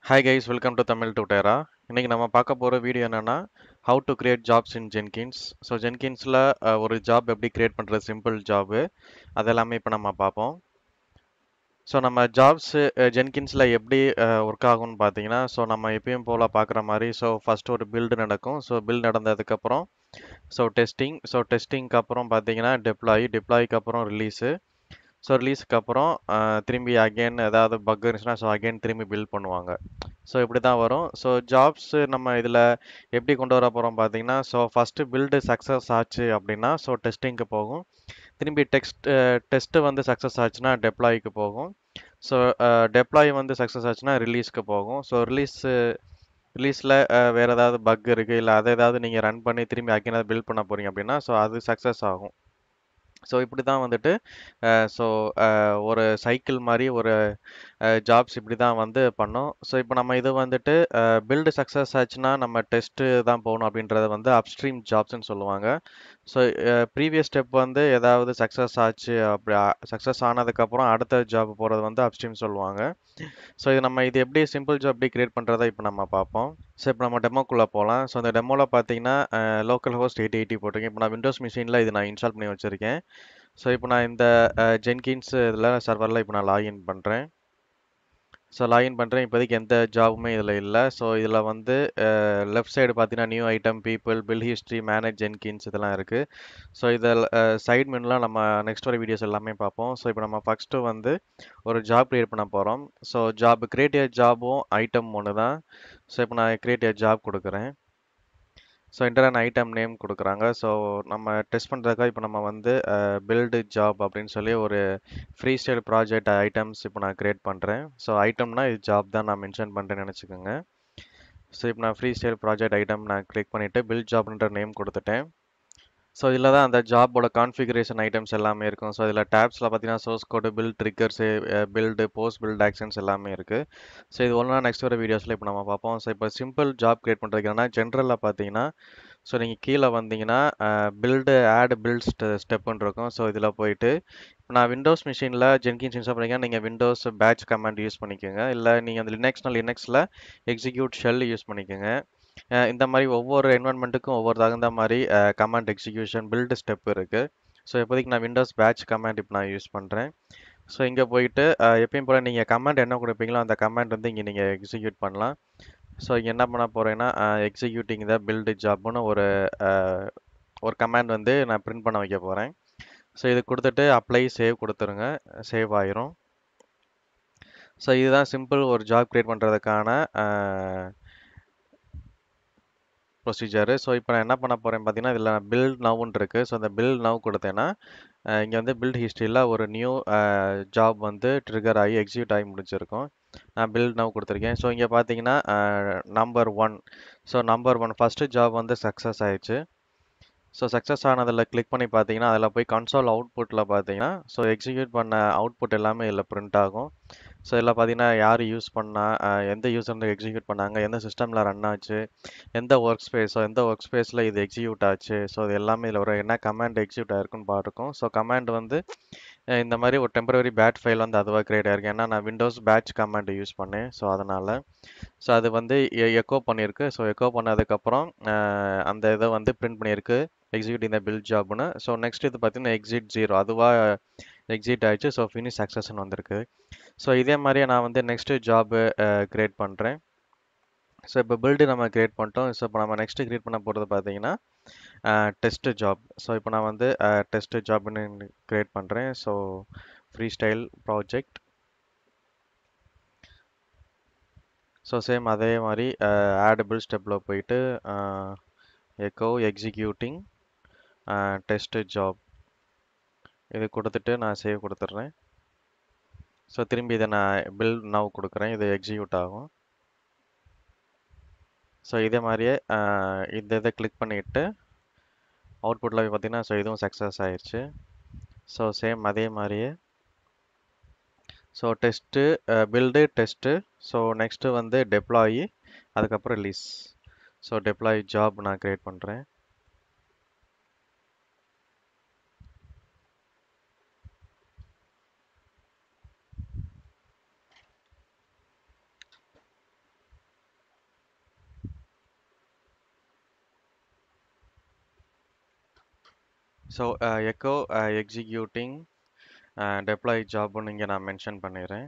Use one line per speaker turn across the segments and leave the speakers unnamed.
hi guys welcome to Tamil டுட்டேரா இன்னைக்கு நம்ம பார்க்க போகிற வீடியோ என்னன்னா how to create jobs in Jenkins so ஜென்கின்ஸில் ஒரு ஜாப் எப்படி கிரியேட் பண்ணுறது சிம்பிள் ஜாபு அதெல்லாமே இப்போ நம்ம பார்ப்போம் ஸோ நம்ம ஜாப்ஸ் ஜென்கின்ஸில் எப்படி ஒர்க் ஆகும்னு பார்த்தீங்கன்னா ஸோ நம்ம எப்பயும் போல் பார்க்குற மாதிரி ஸோ ஃபஸ்ட்டு ஒரு பில்டு நடக்கும் ஸோ பில்ட் நடந்ததுக்கப்புறம் ஸோ டெஸ்டிங் ஸோ டெஸ்டிங்க்கு அப்புறம் பார்த்தீங்கன்னா டெப்ளாயி டெப்ளாய்க்கு அப்புறம் ரிலீஸு ஸோ ரிலீஸுக்கு அப்புறம் திரும்பி அகெயின் ஏதாவது பக் இருந்துச்சுன்னா ஸோ அகெயின் திரும்பி பில்ட் பண்ணுவாங்க ஸோ இப்படி தான் வரும் ஸோ ஜாப்ஸ் நம்ம இதில் எப்படி கொண்டு வர போகிறோம் பார்த்தீங்கன்னா ஸோ ஃபஸ்ட்டு பில்டு சக்ஸஸ் ஆச்சு அப்படின்னா ஸோ டெஸ்டிங்க்கு போகும் திரும்பி டெக்ஸ்ட் டெஸ்ட்டு வந்து சக்ஸஸ் ஆச்சுன்னா டெப்ளாய்க்கு போகும் ஸோ டெப்ளாய் வந்து சக்ஸஸ் ஆச்சுன்னா ரிலீஸ்க்கு போகும் ஸோ ரிலீஸு ரிலீஸில் வேறு ஏதாவது பக் இருக்குது இல்லை அதை ஏதாவது நீங்கள் ரன் பண்ணி திரும்பி அகைன் பில்ட் பண்ண போகிறீங்க அப்படின்னா ஸோ அது சக்ஸஸ் ஆகும் ஸோ இப்படி தான் வந்துட்டு ஸோ ஒரு சைக்கிள் மாதிரி ஒரு ஜாப்ஸ் இப்படி தான் வந்து பண்ணோம் ஸோ இப்போ நம்ம இது வந்துட்டு பில்டு சக்ஸஸ் ஆச்சுன்னா நம்ம டெஸ்ட்டு தான் போகணும் அப்படின்றத வந்து அப்ஸ்ட்ரீம் ஜாப்ஸ்ன்னு சொல்லுவாங்க ஸோ ப்ரீவியஸ் ஸ்டெப் வந்து ஏதாவது சக்ஸஸ் ஆச்சு அப்படி சக்ஸஸ் ஆனதுக்கப்புறம் அடுத்த ஜாப் போகிறது வந்து அப்ஸ்ட்ரீம் சொல்லுவாங்க ஸோ இது நம்ம இது எப்படி சிம்பிள் ஜாப் எப்படி கிரியேட் பண்ணுறதை இப்போ நம்ம பார்ப்போம் ஸோ இப்போ நம்ம டெமோக்குள்ளே போகலாம் ஸோ அந்த டெமோவில் பார்த்தீங்கன்னா லோக்கல் ஹோஸ்ட் எயிட்டி எயிட்டி போட்டிருக்கேன் இப்போ நான் விண்டோஸ் மிஷினில் இது நான் இன்ஸ்டால் பண்ணி வச்சுருக்கேன் ஸோ இப்போ நான் இந்த ஜென்கின்ஸ் இதில் சர்வரில் இப்போ நான் லாகின் பண்ணுறேன் ஸோ லாகின் பண்ணுறேன் இப்போதைக்கு எந்த ஜாபுமே இதில் இல்லை ஸோ இதில் வந்து லெஃப்ட் சைடு பார்த்தீங்கன்னா new item people build history manage Jenkins இதெல்லாம் இருக்குது ஸோ இதில் சைட் மெனுலாம் நம்ம நெக்ஸ்ட் வர வீடியோஸ் எல்லாமே பார்ப்போம் ஸோ இப்போ நம்ம ஃபஸ்ட்டு வந்து ஒரு ஜாப் க்ரியேட் பண்ண போகிறோம் ஸோ ஜாப் கிரியேட் ஏ ஜாபும் ஐட்டம் ஒன்று தான் ஸோ இப்போ நான் கிரியேட் ஏ ஜாப் கொடுக்குறேன் ஸோ இன்டர்ன் ஐட்டம் நேம் கொடுக்குறாங்க ஸோ நம்ம டெஸ்ட் பண்ணுறதுக்காக இப்போ நம்ம வந்து பில்டு ஜாப் அப்படின்னு சொல்லி ஒரு ஃப்ரீ ஸ்டைல் ப்ராஜெக்ட் ஐட்டம்ஸ் இப்போ நான் க்ரியேட் பண்ணுறேன் ஸோ ஐட்டம்னா இது ஜாப் தான் நான் மென்ஷன் பண்ணுறேன்னு நினச்சிக்கோங்க ஸோ இப்போ நான் ஃப்ரீ ஸ்டைல் ப்ராஜெக்ட் ஐட்டம் நான் கிளிக் பண்ணிவிட்டு பில்ட் ஜாப்ன்ற நேம் கொடுத்துட்டேன் ஸோ இதில் தான் அந்த ஜாபோட கான்ஃபிகரேஷன் ஐட்டம்ஸ் எல்லாமே இருக்கும் ஸோ இதில் டேப்ஸில் பார்த்தீங்கன்னா source code build triggers build post build actions எல்லாமே இருக்குது ஸோ இது ஒன்றா நெக்ஸ்ட் வர வீடியோஸில் இப்போ நம்ம பார்ப்போம் ஸோ இப்போ சிம்பிள் ஜாப் கிரியேட் பண்ணுறதுக்கு என்னன்னா ஜென்ரலில் பார்த்தீங்கன்னா ஸோ நீங்கள் கீழே வந்தீங்கன்னா பில்டு ஆட் பில்ட் ஸ்டெப்புன்னு இருக்கும் ஸோ இதில் போயிட்டு இப்போ நான் விண்டோஸ் மிஷினில் ஜென்கின்ஸ் இன்ஸ்டால் பண்ணிங்கன்னா நீங்கள் விண்டோஸ் பேட்ச் கமாண்ட் யூஸ் பண்ணிக்கோங்க இல்லை நீங்கள் அந்த லினக்ஸ்னால் லினக்ஸில் எக்ஸிக்யூட் ஷெல் யூஸ் பண்ணிக்கோங்க இந்த மாதிரி ஒவ்வொரு என்வரன்மெண்ட்டுக்கும் ஒவ்வொரு தகுந்த மாதிரி கமாண்ட் எக்ஸிக்யூஷன் பில்டு ஸ்டெப் இருக்குது ஸோ இப்போதைக்கு நான் விண்டோஸ் பேட்ச் கமாண்ட் இப்போ நான் யூஸ் பண்ணுறேன் ஸோ இங்கே போயிட்டு எப்பயும் போல் நீங்கள் கமாண்ட் என்ன கொடுப்பீங்களோ அந்த கமாண்ட் வந்து இங்கே நீங்கள் எக்ஸிக்யூட் பண்ணலாம் ஸோ இங்கே என்ன பண்ண போகிறேன்னா எக்ஸிக்யூட்டிங் த பில்டு ஜாப்னு ஒரு ஒரு கமாண்ட் வந்து நான் பிரிண்ட் பண்ண வைக்க போகிறேன் ஸோ இது கொடுத்துட்டு அப்ளை சேவ் கொடுத்துருங்க சேவ் ஆயிரும் ஸோ இதுதான் சிம்பிள் ஒரு ஜாப் க்ரியேட் பண்ணுறதுக்கான ப்ரொசீஜரு ஸோ இப்போ நான் என்ன பண்ண போகிறேன் பார்த்தீங்கன்னா இதில் பில்ட் நவுன்னு இருக்குது ஸோ அந்த பில்ட் நவ் கொடுத்தேன்னா இங்கே வந்து பில்ட் ஹிஸ்ட்ரியில் ஒரு நியூ ஜாப் வந்து ட்ரிகர் ஆகி எக்ஸிக்யூட் ஆகி முடிச்சிருக்கும் நான் பில்ட் நவ் கொடுத்துருக்கேன் ஸோ இங்கே பார்த்தீங்கன்னா number one so number one first job வந்து சக்ஸஸ் ஆயிடுச்சு ஸோ சக்ஸஸ் ஆனதில் கிளிக் பண்ணி பார்த்தீங்கன்னா அதில் போய் கன்சோல் அவுட்புட்டில் பார்த்தீங்கன்னா ஸோ எக்ஸிக்யூட் பண்ண அவுட்புட் எல்லாமே இதில் பிரிண்ட் ஆகும் ஸோ இதில் பார்த்தீங்கன்னா யார் யூஸ் பண்ணால் எந்த யூஸர் எக்ஸிக்யூட் பண்ணாங்க எந்த சிஸ்டமில் ரன் ஆச்சு எந்த ஒர்க் ஸ்பேஸோ எந்த ஒர்க் ஸ்பேஸில் இது எக்ஸிக்யூட் ஆச்சு ஸோ இது எல்லாமே இதில் ஒரு என்ன கமாண்ட் எக்ஸிக்யூட் ஆயிருக்குன்னு பார்த்துருக்கோம் ஸோ கமாண்ட் வந்து இந்த மாதிரி ஒரு டெம்பரரி பேட் ஃபைல் வந்து அதுவாக க்ரியேட் ஆயிருக்கு ஏன்னா நான் விண்டோஸ் பேட்ச் கமாண்ட் யூஸ் பண்ணேன் ஸோ அதனால் ஸோ அது வந்து எக்கோ பண்ணியிருக்கு ஸோ எக்கோ பண்ணதுக்கப்புறம் அந்த இதை வந்து பிரிண்ட் பண்ணியிருக்கு எக்ஸிக்யூட் இந்த பில் ஜாப்னு ஸோ நெக்ஸ்ட் இது பார்த்தீங்கன்னா எக்ஸிட் ஜீரோ அதுவாக எக்ஸிட் ஆயிடுச்சு ஸோ ஃபினிஷ் சக்ஸஸ்ன்னு வந்திருக்கு ஸோ இதே மாதிரியே நான் வந்து நெக்ஸ்ட்டு ஜாபு க்ரியேட் பண்ணுறேன் ஸோ இப்போ பில்டு நம்ம க்ரியேட் பண்ணிட்டோம் ஸோ இப்போ நம்ம நெக்ஸ்ட்டு க்ரியேட் பண்ண போகிறது பார்த்தீங்கன்னா டெஸ்ட்டு ஜாப் ஸோ இப்போ நான் வந்து டெஸ்ட்டு ஜாப்னு க்ரியேட் பண்ணுறேன் so free style project so same அதே மாதிரி ஆடபிள் ஸ்டெப்பில் போயிட்டு எக்கோ எக்ஸிக்யூட்டிங் டெஸ்ட்டு ஜாப் இது கொடுத்துட்டு நான் சேவ் கொடுத்துட்றேன் ஸோ திரும்பி இதை நான் பில் நவ் கொடுக்குறேன் இது எக்ஸிக்யூட் ஆகும் ஸோ இதே மாதிரியே இந்த இதை கிளிக் பண்ணிவிட்டு அவுட்புட்டில் பார்த்தீங்கன்னா ஸோ இதுவும் சக்ஸஸ் ஆயிடுச்சு ஸோ சேம் அதே மாதிரியே so test build test so next வந்து டெப்ளாயி அதுக்கப்புறம் ரிலீஸ் ஸோ டெப்ளாயி ஜாப் நான் க்ரியேட் பண்ணுறேன் ஸோ எக்கோ எக்ஸிக்யூட்டிங் டெப்ளாய் ஜாப்னு இங்கே நான் மென்ஷன் பண்ணிடுறேன்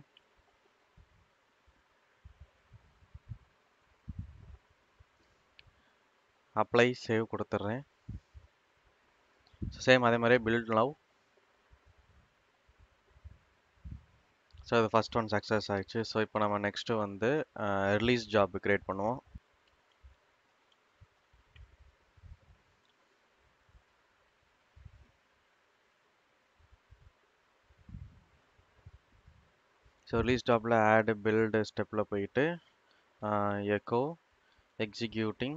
அப்ளை சேவ் கொடுத்துட்றேன் சேம் அதே மாதிரி பில்ட் லவ் ஸோ இது ஃபஸ்ட் ஒன் சக்ஸஸ் ஆயிடுச்சு ஸோ இப்போ நம்ம நெக்ஸ்ட்டு வந்து ரிலீஸ் ஜாப் கிரியேட் பண்ணுவோம் ஸோ ரிலீஸ் ஜாப்பில் ஆட் பில்டு ஸ்டெப்பில் போயிட்டு echo executing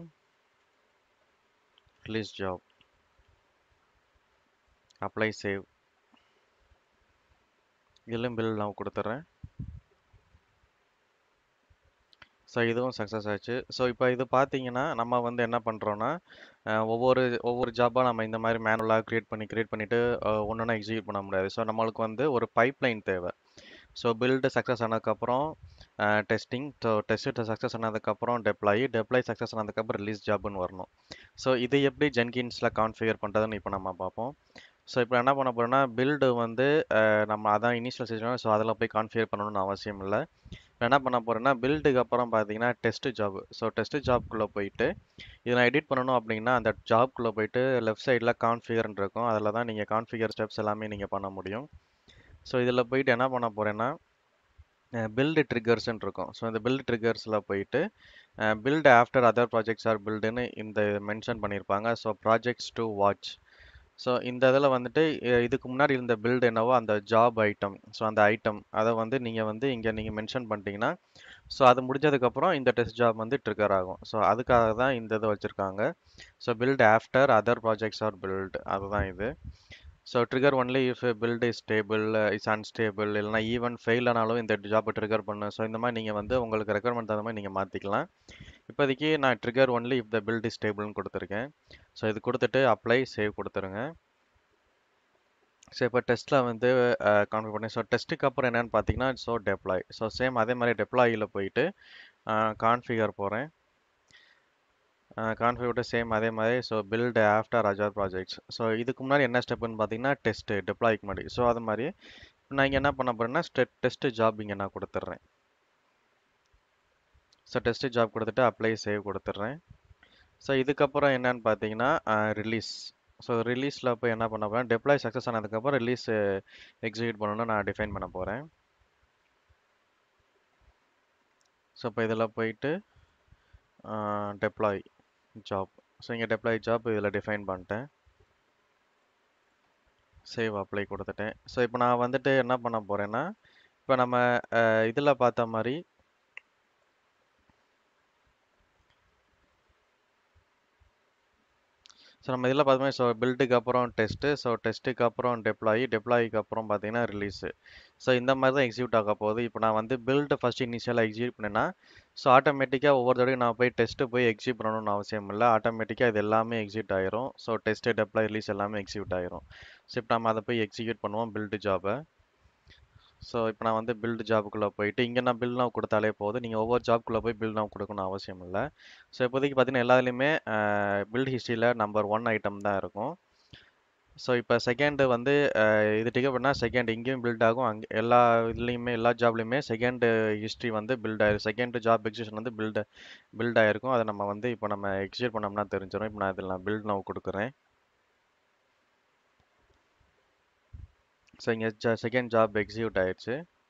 release job apply save இதிலும் பில் நான் கொடுத்துட்றேன் ஸோ இதுவும் சக்ஸஸ் ஆச்சு ஸோ இப்போ இது பார்த்தீங்கன்னா நம்ம வந்து என்ன பண்ணுறோன்னா ஒவ்வொரு ஒவ்வொரு ஜாப்பாக நம்ம இந்த மாதிரி மேனுவலாக க்ரியேட் பண்ணி க்ரியேட் பண்ணிவிட்டு ஒன்று ஒன்றா எக்ஸிக்யூட் பண்ண முடியாது ஸோ நம்மளுக்கு வந்து ஒரு பைப்லைன் தேவை ஸோ பில்டு சக்ஸஸ் ஆனதுக்கப்புறம் டெஸ்டிங் ஸோ டெஸ்ட்டு சக்ஸஸ் ஆனதுக்கப்புறம் டெப்ளாயி டெப்ளாய் சக்ஸஸ் ஆனதுக்கப்புறம் ரிலீஸ் ஜாப்னு வரணும் ஸோ இது எப்படி ஜென்கின்ஸில் கான்ஃபிகர் பண்ணுறதுன்னு இப்போ நம்ம பார்ப்போம் ஸோ இப்போ என்ன பண்ண போகிறோம்னா பில்டு வந்து நம்ம அதான் இனிஷியல் ஸ்டேஜ் ஸோ அதில் போய் கான்ஃபிகர் பண்ணணும்னு அவசியம் இல்லை இப்போ என்ன பண்ண போகிறேன்னா பில்டுக்கு அப்புறம் பார்த்தீங்கன்னா டெஸ்ட் ஜாப் ஸோ டெஸ்ட் ஜாப்குள்ளே போயிட்டு இதை நான் எடிட் பண்ணணும் அப்படின்னா அந்த ஜாப்குள்ளே போயிட்டு லெஃப்ட் சைடில் கான்ஃபிகர்னு இருக்கும் அதில் தான் நீங்கள் கான்ஃபிகர் ஸ்டெப்ஸ் எல்லாமே நீங்கள் பண்ண முடியும் ஸோ இதில் போயிட்டு என்ன பண்ண போகிறேன்னா பில்டு ட்ரிகர்ஸ்ன்னு இருக்கும் ஸோ இந்த பில்டு ட்ரிகர்ஸில் போயிட்டு build after other projects are பில்டுன்னு இந்த மென்ஷன் பண்ணியிருப்பாங்க so projects to watch so இந்த இதில் வந்துட்டு இதுக்கு முன்னாடி இருந்த பில்டு என்னவோ அந்த ஜாப் ஐட்டம் ஸோ அந்த ஐட்டம் அதை வந்து நீங்கள் வந்து இங்கே நீங்கள் மென்ஷன் பண்ணிட்டீங்கன்னா ஸோ அது முடிஞ்சதுக்கப்புறம் இந்த டெஸ்ட் ஜாப் வந்து ட்ரிகர் ஆகும் ஸோ அதுக்காக தான் இந்த இது வச்சுருக்காங்க so build after other projects are build அதுதான் இது so trigger only if build is stable is unstable இல்லைனா ஈவன் ஃபெயில் ஆனாலும் இந்த ஜாப்பை ட்ரிகர் பண்ணு ஸோ இந்த மாதிரி நீங்கள் வந்து உங்களுக்கு ரெக்குவயர்மெண்ட் தகுந்த மாதிரி நீங்கள் மாற்றிக்கலாம் இப்போதைக்கு நான் trigger only if the build is ஸ்டேபிள்னு கொடுத்துருக்கேன் ஸோ இது கொடுத்துட்டு அப்ளை சேவ் கொடுத்துருங்க ஸோ இப்போ டெஸ்ட்டில் வந்து கான்ஃபிகர் பண்ணி ஸோ டெஸ்ட்டுக்கு அப்புறம் என்னென்னு பார்த்தீங்கன்னா ஸோ டெப்ளாய் ஸோ சேம் அதே மாதிரி டெப்ளாயில் போயிட்டு கான்ஃபிகர் போகிறேன் கான்ஃபிகர் சேம் அதே மாதிரி so build after other projects so இதுக்கு முன்னாடி என்ன ஸ்டெப்புன்னு பார்த்தீங்கன்னா டெஸ்ட்டு டெப்ளாய்க்கு முன்னாடி ஸோ அது மாதிரி நான் இங்கே என்ன பண்ண போகிறேன்னா ஸ்டெ டெஸ்ட்டு ஜாப் இங்கே நான் கொடுத்துட்றேன் ஸோ டெஸ்ட்டு ஜாப் கொடுத்துட்டு அப்ளை சேவ் கொடுத்துட்றேன் ஸோ இதுக்கப்புறம் என்னன்னு பார்த்தீங்கன்னா ரிலீஸ் ஸோ ரிலீஸில் போய் என்ன பண்ண போகிறேன் டெப்ளாய் சக்ஸஸ் ஆனதுக்கப்புறம் ரிலீஸ் எக்ஸிக்யூட் பண்ணணும்னு நான் டிஃபைன் பண்ண போகிறேன் ஸோ இப்போ இதில் போயிட்டு டெப்ளாய் ஜாப் ஸோ இங்கே டெப்ளாய் ஜாப் இதில் டிஃபைன் பண்ணிட்டேன் சேவ் அப்ளை கொடுத்துட்டேன் ஸோ இப்போ நான் வந்துட்டு என்ன பண்ண போகிறேன்னா இப்போ நம்ம இதில் பார்த்த மாதிரி ஸோ நம்ம இதில் பார்த்தோமே ஸோ பில்டுக்கு அப்புறம் டெஸ்ட்டு ஸோ டெஸ்ட்டுக்கு அப்புறம் டெப்ளாயி டெப்ளாய்க்கு அப்புறம் பார்த்தீங்கன்னா ரிலீஸு ஸோ இந்த மாதிரி தான் எக்ஸிக்யூட் ஆக போகுது இப்போ நான் வந்து பில்டு ஃபஸ்ட் இனிஷியலாக எக்ஸிக்யூட் பண்ணேன்னா ஸோ ஆட்டோமேட்டிக்காக ஒவ்வொரு தடவையும் நான் போய் டெஸ்ட்டு போய் எக்ஸிக்யூட் பண்ணணும்னு அவசியம் இல்லை ஆட்டோமேட்டிக்காக இது எல்லாமே எக்ஸிக்யூட் ஆயிரும் ஸோ டெஸ்ட்டு டெப்ளாய் ரிலீஸ் எல்லாமே எக்ஸிக்யூட் ஆயிரும் ஸோ இப்போ நம்ம அதை போய் எக்ஸிக்யூட் பண்ணுவோம் பில்டு ஜாபை ஸோ இப்போ நான் வந்து பில்டு ஜாபுக்குள்ளே போயிட்டு இங்கே நான் பில் நவ் கொடுத்தாலே போதும் நீங்கள் ஒவ்வொரு ஜாப்குள்ளே போய் பில் நவ் கொடுக்கணும் அவசியம் இல்லை ஸோ இப்போதைக்கு பார்த்தீங்கன்னா எல்லாத்துலேயுமே பில்ட் ஹிஸ்ட்ரியில் நம்பர் ஒன் ஐட்டம் தான் இருக்கும் ஸோ இப்போ செகண்டு வந்து இது டிக்கெட் பண்ணால் செகண்ட் இங்கேயும் பில்ட் ஆகும் அங்கே எல்லா இதுலேயுமே எல்லா ஜாப்லேயுமே செகண்டு ஹிஸ்ட்ரி வந்து பில்ட் ஆயிரும் செகண்ட் ஜாப் எக்ஸிஷன் வந்து பில்டு பில்ட் ஆயிருக்கும் அதை நம்ம வந்து இப்போ நம்ம எக்ஸிக்யூட் பண்ணோம்னா தெரிஞ்சிடும் இப்போ நான் இதில் நான் பில்ட் நவ் கொடுக்குறேன் ஸோ இங்கே செகண்ட் ஜாப் எக்ஸிக்யூட் ஆயிடுச்சு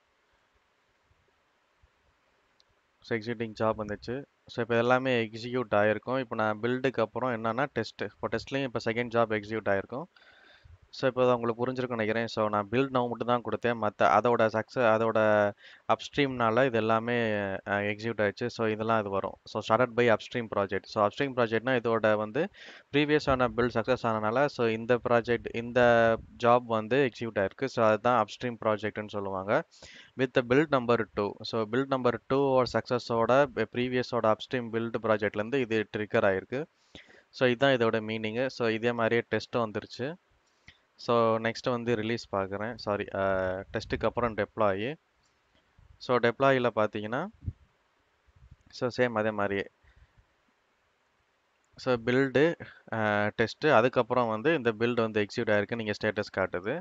ஸோ எக்ஸிக்யூட்டிங் ஜாப் வந்துச்சு ஸோ இப்போ எல்லாமே எக்ஸிக்யூட் ஆகிருக்கும் இப்போ நான் பில்டுக்கு அப்புறம் என்னன்னா டெஸ்ட்டு இப்போ டெஸ்ட்லேயும் இப்போ செகண்ட் ஜாப் எக்ஸிக்யூட் ஆகிருக்கும் ஸோ இப்போ உங்களுக்கு புரிஞ்சிருக்குன்னு நினைக்கிறேன் ஸோ நான் பில்ட் நவ் மட்டும் தான் கொடுத்தேன் மற்ற அதோட சக்ஸஸ் அதோட அப்ஸ்ட்ரீம்னால இது எல்லாமே எக்ஸிக்யூட் ஆயிடுச்சு ஸோ இதெல்லாம் இது வரும் so started by upstream project so upstream ப்ராஜெக்ட்னா இதோட வந்து ப்ரீவியஸான பில்ட் சக்ஸஸ் ஆனனால ஸோ இந்த ப்ராஜெக்ட் இந்த ஜாப் வந்து எக்ஸிக்யூட் ஆயிருக்கு ஸோ அதுதான் அப்ஸ்ட்ரீம் ப்ராஜெக்ட்னு சொல்லுவாங்க with build number two so build number two ஒரு சக்ஸஸோட ப்ரீவியஸோட அப்ஸ்ட்ரீம் பில்ட் ப்ராஜெக்ட்லேருந்து இது ட்ரிக்கர் ஆயிருக்கு ஸோ இதுதான் இதோட மீனிங்கு ஸோ இதே மாதிரியே டெஸ்ட்டும் வந்துருச்சு ஸோ நெக்ஸ்ட் வந்து ரிலீஸ் பார்க்குறேன் சாரி டெஸ்ட்டுக்கு அப்புறம் டெப்ளாயி ஸோ டெப்ளாயில் பார்த்தீங்கன்னா ஸோ சேம் அதே மாதிரியே ஸோ பில்டு டெஸ்ட்டு அதுக்கப்புறம் வந்து இந்த பில்டு வந்து எக்ஸிக்யூட் ஆயிருக்கு நீங்கள் ஸ்டேட்டஸ் காட்டுது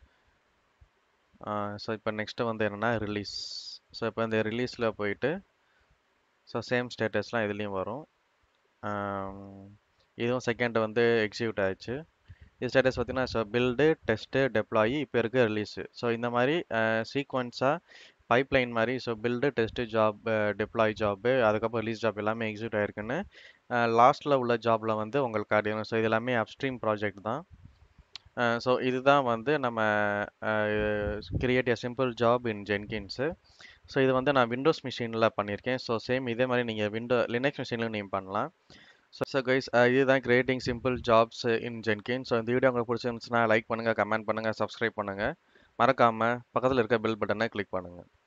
ஸோ இப்போ நெக்ஸ்ட்டு வந்து என்னென்னா ரிலீஸ் ஸோ இப்போ இந்த ரிலீஸில் போயிட்டு ஸோ சேம் ஸ்டேட்டஸ்லாம் இதுலேயும் வரும் இதுவும் செகண்ட் வந்து எக்ஸிக்யூட் ஆயிடுச்சு இது ஸ்டேட்டஸ் பார்த்தீங்கன்னா ஸோ பில்டு டெஸ்ட்டு டெப்ளாயி இப்போ இருக்க ரிலீஸு ஸோ இந்த மாதிரி சீக்வன்ஸாக பைப்லைன் மாதிரி so build test job deploy job அதுக்கப்புறம் ரிலீஸ் ஜாப் எல்லாமே எக்ஸிக்யூட் ஆயிருக்குன்னு லாஸ்ட்டில் உள்ள ஜாபில் வந்து உங்களுக்கு காட்டிடும் ஸோ இது எல்லாமே அப்ஸ்ட்ரீம் ப்ராஜெக்ட் தான் ஸோ இதுதான் வந்து நம்ம create a simple job in Jenkins so இது வந்து நான் விண்டோஸ் மிஷினில் பண்ணியிருக்கேன் ஸோ சேம் இதே மாதிரி நீங்கள் விண்டோ லினக்ஸ் மிஷின்லையும் நீங்கள் பண்ணலாம் ஸோ ஸோ கைஸ் இதுதான் creating simple jobs in Jenkins so இந்த வீடியோ உங்களுக்கு பிடிச்சிருந்துச்சுன்னா லைக் பண்ணுங்கள் கமெண்ட் பண்ணுங்கள் சப்ஸ்கிரைப் பண்ணுங்கள் மறக்காமல் பக்கத்தில் இருக்க பெல் பட்டனை கிளிக் பண்ணுங்கள்